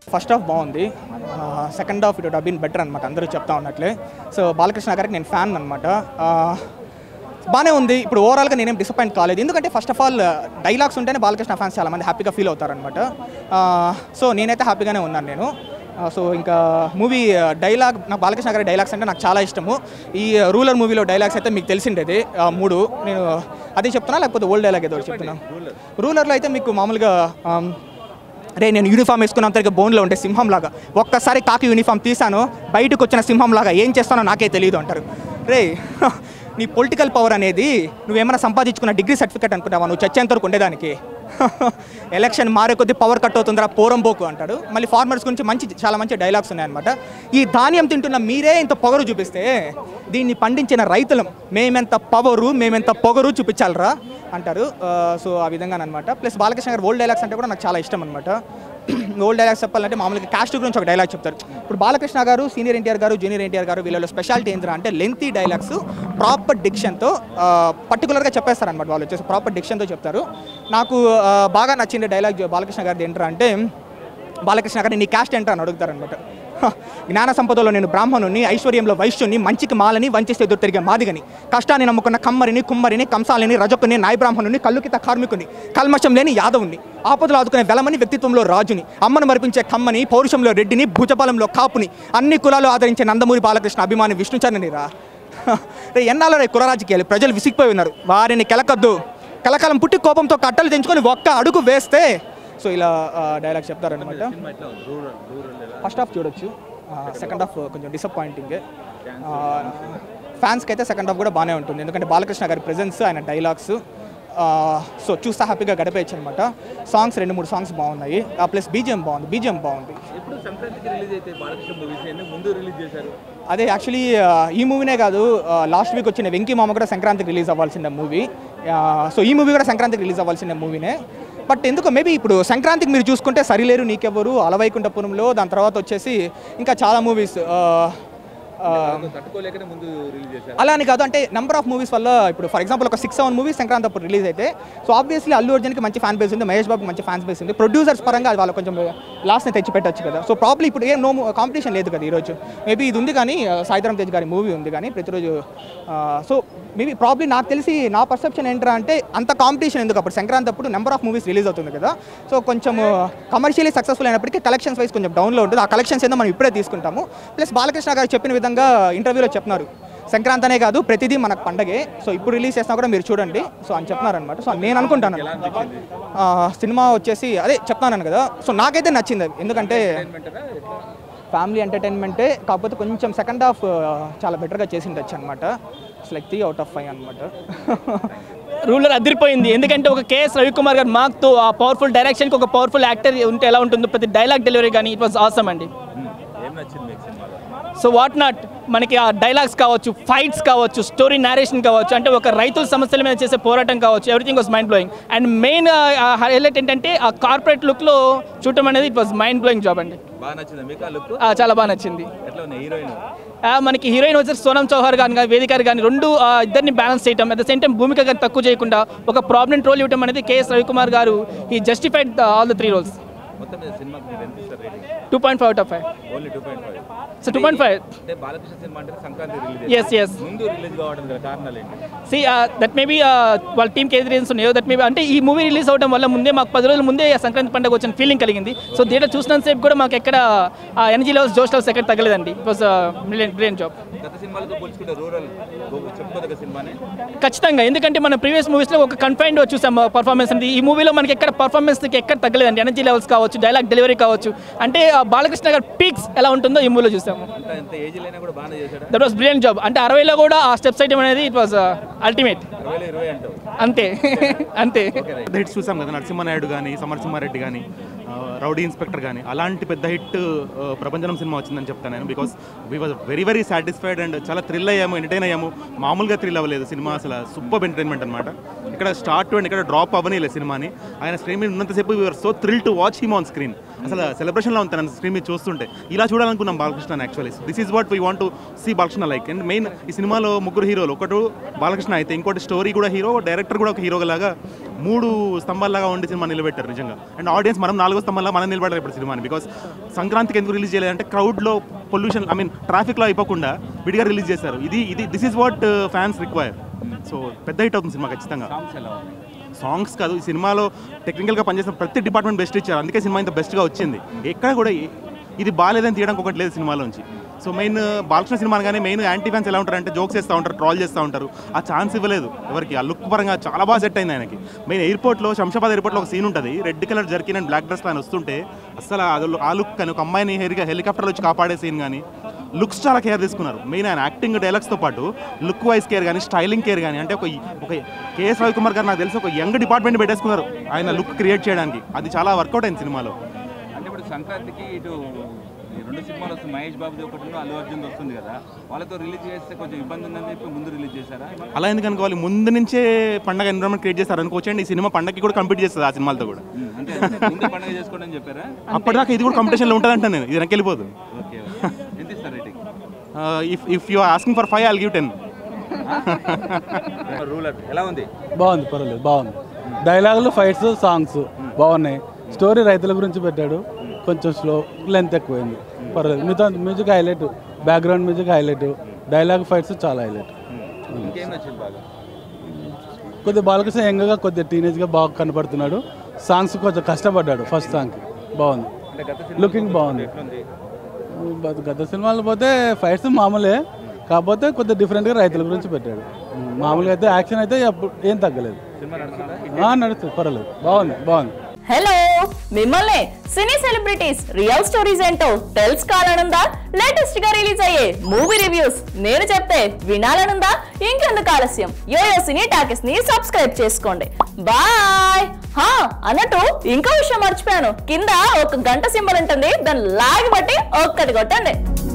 First half బాగుంది second half it been better అనమాట అందరూ చెప్తా ఉన్నట్లే సో బాలకృష్ణ గారికి నేను ఫ్యాన్ అనమాట బాగానే ఉంది ఇప్పుడు ఓవరాల్గా నేనేం డిసప్పాయింట్ కాలేదు ఎందుకంటే ఫస్ట్ ఆఫ్ ఆల్ డైలాగ్స్ ఉంటేనే బాలకృష్ణ ఫ్యాన్స్ చాలా మంది హ్యాపీగా ఫీల్ అవుతారనమాట సో నేనైతే హ్యాపీగానే ఉన్నాను నేను సో ఇంకా మూవీ డైలాగ్ నాకు బాలకృష్ణ గారి డైలాగ్స్ అంటే నాకు చాలా ఇష్టము ఈ రూలర్ మూవీలో డైలాగ్స్ అయితే మీకు తెలిసిండేది ఆ, మూడు నేను అదే చెప్తున్నా లేకపోతే ఓల్డ్ డైలాగ్ ఏదో ఒకటి చెప్తున్నా రూలర్లో అయితే మీకు మామూలుగా ఆమ్, రే నేను యూనిఫామ్ వేసుకున్న అంతగా బోన్లో ఉంటే సింహం లాగా ఒక్కసారి కాకి యూనిఫామ్ తీసాను బయటకు వచ్చిన సింహం లాగా ఏం చేస్తానో నాకే తెలియదు అంటారు రే నీ పొలిటికల్ పవర్ అనేది నువ్వేమైనా సంపాదించుకున్న డిగ్రీ సర్టిఫికేట్ అనుకుంటావా నువ్వు చచ్చేంత వరకు ఉండేదానికి ఎలక్షన్ మారే కొద్దీ పవర్ కట్ అవుతుందిరా పోరం పోకు అంటాడు మళ్ళీ ఫార్మర్స్ గురించి మంచి చాలా మంచి డైలాగ్స్ ఉన్నాయన్నమాట ఈ ధాన్యం తింటున్న మీరే ఇంత పొగరు చూపిస్తే దీన్ని పండించిన రైతులం మేమెంత పవరు మేమెంత పొగరు చూపించాలరా అంటారు ఆ, సో ఆ విధంగా అనమాట ప్లస్ బాలకృష్ణ గారు ఓల్డ్ డైలాగ్స్ అంటే కూడా నాకు చాలా ఇష్టం అనమాట ఓల్డ్ డైలాగ్స్ చెప్పాలంటే మామూలుగా కాస్ట్ గురించి ఒక డైలాగ్ చెప్తారు ఇప్పుడు బాలకృష్ణ గారు సీనియర్ ఎన్టీఆర్ గారు జూనియర్ ఎన్టీఆర్ గారు వీళ్ళలో స్పెషాలిటీ ఏంద్రా అంటే లెంతీ డైలాగ్స్ ప్రాపర్ డిక్షన్తో పర్టికులర్గా చెప్పేస్తారు అనమాట వాళ్ళు వచ్చేసి ప్రాపర్ డిక్షన్తో చెప్తారు నాకు ఆ, బాగా నచ్చింది డైలాగ్ బాలకృష్ణ గారిది ఏంట్రా అంటే బాలకృష్ణ గారిని నీ క్యాస్ట్ ఏంట్రా అని అడుగుతారనమాట హ, జ్ఞాన సంపదలో నేను బ్రాహ్మణుని ఐశ్వర్యంలో వైశ్యుని మంచికి మాలని వంచిస్తే ఎదురు తిరిగే మాదిగని కష్టాన్ని నమ్ముకున్న కమ్మరిని కుమ్మరిని కంసాలిని రజకుని నాయ బ్రాహ్మణుని కల్లుకిత కార్మికుని కల్మషం లేని యాదవుని ఆపదలు ఆదుకునే వెలమని వ్యక్తిత్వంలో రాజుని అమ్మను మరిపించే కమ్మని పౌరుషంలో రెడ్డిని భుజబలంలో కాపుని అన్ని కులాలు ఆదరించే నందమూరి బాలకృష్ణ అభిమాని విష్ణుచరణని రా రే ఎన్నాళ్ళ రే కుల రాజకీయాలు ప్రజలు విసిగిపోయి ఉన్నారు వారిని కెలకద్దు కలకాలం పుట్టి కోపంతో కట్టలు తెంచుకొని ఒక్క అడుగు వేస్తే సో ఇలా డైలాగ్ చెప్తారనమాట ఫస్ట్ హాఫ్ చూడొచ్చు సెకండ్ హాఫ్ కొంచెం డిసప్పాయింటింగ్ ఫ్యాన్స్కి అయితే సెకండ్ హాఫ్ కూడా బాగానే ఉంటుంది ఎందుకంటే బాలకృష్ణ గారి ప్రెజెన్స్ ఆయన డైలాగ్స్ సో చూస్తే హ్యాపీగా గడిపేయచ్చు అనమాట సాంగ్స్ రెండు మూడు సాంగ్స్ బాగున్నాయి ప్లస్ బీజిఎం బాగుంది బీజిఎం బాగుంది ఎప్పుడు సంక్రాంతికి రిలీజ్ అయితే బాలకృష్ణ మూవీస్ ఎందుకు ముందు రిలీజ్ చేశారు అదే యాక్చువల్లీ ఈ మూవీనే కాదు లాస్ట్ వీక్ వచ్చిన వెంకీ మామ కూడా సంక్రాంతికి రిలీజ్ అవ్వాల్సిన మూవీ సో ఈ మూవీ కూడా సంక్రాంతికి రిలీజ్ అవ్వాల్సిన మూవీనే బట్ ఎందుకో మేబీ ఇప్పుడు సంక్రాంతికి మీరు చూసుకుంటే సరిలేరు నీకెవ్వరు అలవైకుంఠపురంలో దాని తర్వాత వచ్చేసి ఇంకా చాలా మూవీస్ తట్టుకోలేకనే ముందు రిలీజ్ చేశారు అలా అని కాదు అంటే నెంబర్ ఆఫ్ మూవీస్ వల్ల ఇప్పుడు ఫర్ ఎగ్జాంపుల్ ఒక సిక్స్ సెవెన్ మూవీస్ సంక్రాంతి అప్పుడు రిలీజ్ అయితే సో ఆబ్వియస్లీ అల్లు అర్జున్కి మంచి ఫ్యాన్ బేస్ ఉంది మహేష్ బాబుకి మంచి ఫ్యాన్స్ బేస్ ఉంది ప్రొడ్యూసర్స్ పరంగా వాళ్ళు కొంచెం లాస్ట్ని తెచ్చి పెట్టచ్చు కదా సో ప్రాబ్లీ ఇప్పుడు ఏం నో కాంపిటీషన్ లేదు కదా ఈరోజు మేబీ ఇది ఉంది కానీ ఆ, సాయిధరం తేజ్ గారి మూవీ ఉంది కానీ ప్రతిరోజు సో మేబీ ప్రాబ్లీ నాకు తెలిసి నా పర్సెప్షన్ ఏంట్రా అంటే అంత కాంపిటీషన్ ఎందుకు అప్పుడు సంక్రాంతి అప్పుడు నెంబర్ ఆఫ్ మూవీస్ రిలీజ్ అవుతుంది కదా సో కొంచెం కమర్షియలీ సక్సెస్ఫుల్ అయినప్పటికీ కలెక్షన్స్ వైజ్ కొంచెం డౌన్లో ఉంటుంది ఆ కలెక్షన్స్ ఏదో మనం ఇప్పుడే తీసుకుంటాము ప్లస్ బాలకృష్ణ గారు చెప్పిన విధంగా ఇంటర్వ్యూలో చెప్తున్నారు సంక్రాంతి అనే కాదు ప్రతిదీ మనకు పండగే సో ఇప్పుడు రిలీజ్ చేసినా కూడా మీరు చూడండి సో అని చెప్తున్నారనమాట సో నేను అనుకుంటాను ఆ, సినిమా వచ్చేసి అదే చెప్తాను కదా సో నాకైతే నచ్చింది అది ఎందుకంటే ఫ్యామిలీ ఎంటర్టైన్మెంటే కాకపోతే కొంచెం సెకండ్ హాఫ్ చాలా బెటర్గా చేసి ఉండొచ్చు అనమాట like three out of five అనమాట రూలర్ అదిరిపోయింది ఎందుకంటే ఒక కేఎస్ రవికుమార్ గారు మాక్తో ఆ పవర్ఫుల్ డైరెక్షన్కి ఒక పవర్ఫుల్ యాక్టర్ ఉంటే ఎలా ఉంటుందో ప్రతి డైలాగ్ డెలివరీ కానీ ఇట్ వాస్ ఆసమ్ అండి ఏం నచ్చింది మీకు సినిమాలో సో వాట్ నాట్ మనకి ఆ డైలాగ్స్ కావచ్చు ఫైట్స్ కావచ్చు స్టోరీ నేరేషన్ కావచ్చు అంటే ఒక రైతుల సమస్యల మీద చేసే పోరాటం కావచ్చు everything was mind blowing and main highlight ఏంటంటే ఆ కార్పొరేట్ లుక్లో చూడటం అనేది it was mind blowing job అండి బాగా నచ్చింది మీకు ఆ లుక్ ఆ, చాలా బాగా నచ్చింది ఎట్లా ఉంది హీరోయిన్ ఆ, మనకి హీరోయిన్ వచ్చేసి సోనం చౌహార్ గాని కానీ వేదిక గారు కానీ రెండు ఆ, ఇద్దరిని బ్యాలెన్స్ చేయటం at the same time Bhumika గారు తక్కువ చేయకుండా ఒక ప్రాబ్లెంట్ రోల్ ఇవ్వడం అనేది కేఎస్ రవికుమార్ గారు ఈ justified all the three roles మొత్తం మీద సినిమాకి మీరు ఎంత ఇస్తారు rating two point five out of five only two point five so two point five అంటే బాలకృష్ణ సినిమా అంటే సంక్రాంతి రిలీజ్ ఎస్ ఎస్ ముందు రిలీజ్ కావడం గల కారణాలు ఏంటి సి దట్ మేబీ వాళ్ళ టీమ్కి ఏది రీజన్స్ ఉన్నాయో దట్ మేబీ అంటే ఈ మూవీ రిలీజ్ అవడం వల్ల ముందే మాకు పది రోజుల ముందే ఆ సంక్రాంతి పండుగ వచ్చిన ఫీలింగ్ కలిగింది సో థియేటర్ చూసినంతసేపు కూడా మాకు ఎక్కడ ఆ ఎనర్జీ లెవెల్స్ జోష్ లెవెల్స్ ఎక్కడ తగ్గలేదండి it was brilliant brilliant job గత సినిమాలతో పోల్చుకుంటే రూరల్ చెప్పుకోదగ్గ సినిమానే ఖచ్చితంగా ఎందుకంటే మన ప్రీవియస్ మూవీస్లో ఒక కన్ఫైన్డ్ చూసాం పర్ఫార్మెన్స్ అనేది ఈ మూవీలో మనకి ఎక్కడ పర్ఫార్మెన్స్కి ఎక్కడ తగ్గలేదండి ఎనర్జీ లెవెల్స్ కావచ్చు డైలాగ్ డెలివరీ కావచ్చు అంటే ఆ బాలకృష్ణ గారి పీక్స్ ఎలా ఉంటుందో ఈ మూవీలో చూసాము అంత ఎంత ఏజ్ అయినా కూడా బాగానే చేశాడా దట్ వాస్ బ్రిలియన్ జాబ్ అంటే అరవైలో కూడా ఆ స్టెప్స్ ఐటమ్ అనేది ఇట్ వాస్ అల్టిమేట్ అరవై ఇరవై అంటావు అంతే అంతే పెద్ద హిట్స్ చూసాం కదా నరసింహనాయుడు కానీ సమరసింహారెడ్డి కానీ రౌడీ ఇన్స్పెక్టర్ కానీ అలాంటి పెద్ద హిట్ ప్రపంచం సినిమా వచ్చిందని చెప్తాను నేను because we was very very satisfied and చాలా థ్రిల్ అయ్యాము ఎంటర్టైన్ అయ్యాము మామూలుగా థ్రిల్ అవ్వలేదు సినిమా అసలు సూపర్ ఎంటర్టైన్మెంట్ అనమాట ఇక్కడ స్టార్ట్ అండ్ ఇక్కడ డ్రాప్ అవ్వనిలేదు సినిమాని ఆయన స్క్రీన్ మీద ఉన్నంతసేపు we're so thrill to watch him on screen అసలు సెలబ్రేషన్లో ఉంది తన స్క్రీన్ మీద చూస్తుంటే ఇలా చూడాలనుకున్నాం Balakrishna actually this is what we want to see Balakrishna like and main ఈ సినిమాలో ముగ్గురు హీరోలు ఒకటి బాలకృష్ణ అయితే ఇంకోటి స్టోరీ కూడా హీరో డైరెక్టర్ కూడా ఒక హీరో లాగా మూడు స్తంభాల్లాగా ఉండి సినిమా నిలబెట్టారు నిజంగా అండ్ ఆడియన్స్ మనం నాలుగో స్తంభంలా మనం నిలబెట్టారు ఇప్పుడు సినిమాని బికాస్ సంక్రాంతికి ఎందుకు రిలీజ్ చేయలేదంటే క్రౌడ్లో పొల్యూషన్ ఐ మీన్ ట్రాఫిక్లో అయిపోకుండా విడిగా రిలీజ్ చేశారు ఇది ఇది this is what fans require so పెద్ద హిట్ అవుతుంది సినిమా ఖచ్చితంగా సాంగ్స్ ఎలా ఉన్నాయి సాంగ్స్ కాదు ఈ సినిమాలో టెక్నికల్గా పనిచేసిన ప్రతి డిపార్ట్మెంట్ బెస్ట్ ఇచ్చారు అందుకే సినిమా ఇంత బెస్ట్గా వచ్చింది ఎక్కడ కూడా ఏ- ఇది బాగాలేదని తీయడానికి ఒకటి లేదు సినిమాలోంచి సో మెయిన్ బాలకృష్ణ సినిమా కానీ మెయిన్ యాంటీ ఫ్యాన్స్ ఎలా ఉంటారంటే జోక్స్ చేస్తూ ఉంటారు ట్రాల్ చేస్తూ ఉంటారు ఆ ఛాన్స్ ఇవ్వలేదు ఎవరికి ఆ లుక్ పరంగా చాలా బాగా సెట్ అయింది ఆయనకి మెయిన్ ఎయిర్పోర్ట్లో శంషాబాద్ ఎయిర్పోర్ట్లో ఒక సీన్ ఉంటుంది red colour jerkin and black dress ఆయన వస్తుంటే అసలు అది- ఆ లుక్ కానీ ఒక అమ్మాయిని హెరిగా హెలికాప్టర్లో వచ్చి కాపాడే సీన్ కానీ లుక్స్ చాలా కేర్ తీసుకున్నారు మెయిన్ ఆయన యాక్టింగ్ డైలాగ్స్తో పాటు లుక్ వైజ్ కేర్ కానీ స్టైలింగ్ కేర్ కానీ అంటే ఒక ఒక కేఎస్ రవికుమార్ గారు నాకు తెలిసి ఒక యంగ్ డిపార్ట్మెంట్ పెట్టేసుకున్నారు ఆయన లుక్ క్రియేట్ చేయడానికి అది చాలా వర్కౌట్ అయింది సినిమాలో అంటే ఇప్పుడు సంక్రాంతికి ఇటు ఈ రెండు సినిమాలు వస్తుంది మహేష్ బాబుది ఒకటి ఉంది, అల్లు అర్జున్ వస్తుంది కదా వాళ్ళతో రిలీజ్ చేస్తే కొంచెం ఇబ్బంది ఉందని చెప్పి ముందు రిలీజ్ చేశారా ఏమన్నా? అలా ఎందుకు అనుకోవాలి ముందు నుంచే పండగ ఎన్విరాన్మెంట్ క్రియేట్ చేస్తారు అనుకోవచ్చండి ఈ సినిమా పండగకి కూడా కంప్లీట్ చేస్తుంది ఆ సినిమాలతో కూడా ఉమ్, అంతే అంతే. ముందు పండుగ చేసుకోండి అని చెప్పారా అప్పటిదాకా ఇది కూడా కాంపిటీషన్లో ఉంటుందంట నేను ఇది వెనక్కి వెళ్ళిపోదు ఓకే ఓకే. ఎంత ఇస్తారు rating if if you asking for five I'll give ten Ruler ఎలా ఉంది బాగుంది పర్వాలేదు బాగుంది డైలాగులు ఫైట్స్ సాంగ్స్ బాగున్నాయి స్టోరీ రైతుల గురించి పెట్టాడు కొంచెం స్లో లెంత్ ఎక్కువైంది పర్వాలేదు మిగతా music highlight background music highlight dialogue fights చాలా హైలైట్ ఇంకేం నచ్చింది బాగా కొద్దిగా బాలకృష్ణ యంగ్గా కొద్దిగా టీనేజ్గా బాగా కనపడుతున్నాడు సాంగ్స్ కొంచెం కష్టపడ్డాడు ఫస్ట్ సాంగ్కి బాగుంది అంటే గత సినిమా లుకింగ్ బాగుంది ఎట్లుంది బట్ గత సినిమాలు పోతే ఫైట్స్ మామూలే కాకపోతే కొద్దిగా డిఫరెంట్గా రైతుల గురించి పెట్టాడు మామూలుగా అయితే యాక్షన్ అయితే అప్పుడు ఏం తగ్గలేదు సినిమా నడుస్తుందా ఆ, నడుస్తుంది పర్వాలేదు బాగుంది బాగుంది హలో మిమ్మల్ని సినీ సెలబ్రిటీస్ రియల్ స్టోరీస్ ఏంటో తెలుసుకోవాలనుందా లేటెస్ట్ గా రిలీజ్ అయ్యే మూవీ రివ్యూస్ నేను చెప్తే వినాలనుందా ఇంకెందుకు ఆలస్యం యోయో సినీ టాకెస్ ని సబ్స్క్రైబ్ చేసుకోండి బాయ్ హా అన్నట్టు ఇంకో విషయం మర్చిపోయాను కింద ఒక గంట సింబల్ ఉంటుంది దాన్ని లాగి బట్టి ఒక్కటి కొట్టండి